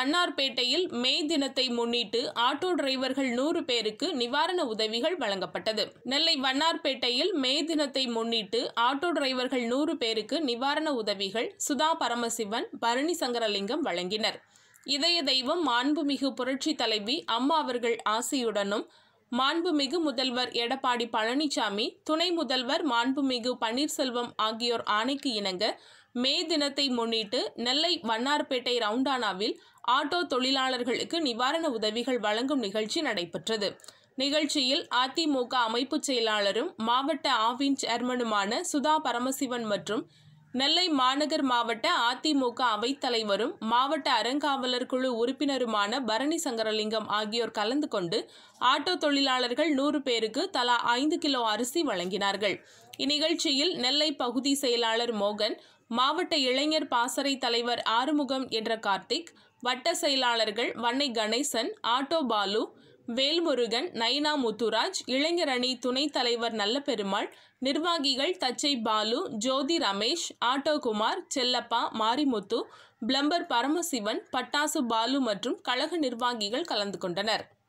வண்ணார்பேட்டையில் மே தினத்தை முன்னிட்டு ஆட்டோ டிரைவர்கள் நூறு பேருக்கு நிவாரண உதவிகள் வழங்கப்பட்டது நெல்லை வண்ணார்பேட்டையில் மே தினத்தை முன்னிட்டு ஆட்டோ டிரைவர்கள் நூறு பேருக்கு நிவாரண உதவிகள் சுதா பரமசிவன் பரணி சங்கரலிங்கம் வழங்கினர் இதய தெய்வம் மாண்புமிகு புரட்சி தலைவி அம்மா அவர்கள் ஆசியுடனும் மாண்புமிகு முதல்வர் எடப்பாடி பழனிசாமி துணை முதல்வர் மாண்புமிகு பன்னீர்செல்வம் ஆகியோர் ஆணைக்கு இணங்க மே தினத்தை முன்னிட்டு நெல்லை வண்ணார்பேட்டை ரவுண்டானாவில் ஆட்டோ தொழிலாளர்களுக்கு நிவாரண உதவிகள் வழங்கும் நிகழ்ச்சி நடைபெற்றது நிகழ்ச்சியில் அதிமுக அமைப்புச் செயலாளரும் மாவட்ட ஆவின் சேர்மனுமான சுதா பரமசிவன் மற்றும் நெல்லை மாநகர் மாவட்ட அதிமுக அவைத்தலைவரும் மாவட்ட அறங்காவலர் குழு உறுப்பினருமான பரணி சங்கரலிங்கம் ஆகியோர் கலந்து கொண்டு ஆட்டோ தொழிலாளர்கள் நூறு பேருக்கு தலா ஐந்து கிலோ அரிசி வழங்கினார்கள் இந்நிகழ்ச்சியில் நெல்லை பகுதி செயலாளர் மோகன் மாவட்ட இளைஞர் பாசறை தலைவர் ஆறுமுகம் என்ற கார்த்திக் வட்ட செயலாளர்கள் வன்னை கணேசன் ஆட்டோ பாலு வேல்முருகன் நைனா முத்துராஜ் இளைஞர் அணி துணைத் தலைவர் நல்லபெருமாள் நிர்வாகிகள் தச்சை பாலு ஜோதி ரமேஷ் ஆட்டோ குமார் செல்லப்பா மாரிமுத்து பிளம்பர் பரமசிவன் பட்டாசு பாலு மற்றும் கழக நிர்வாகிகள் கலந்து கொண்டனர்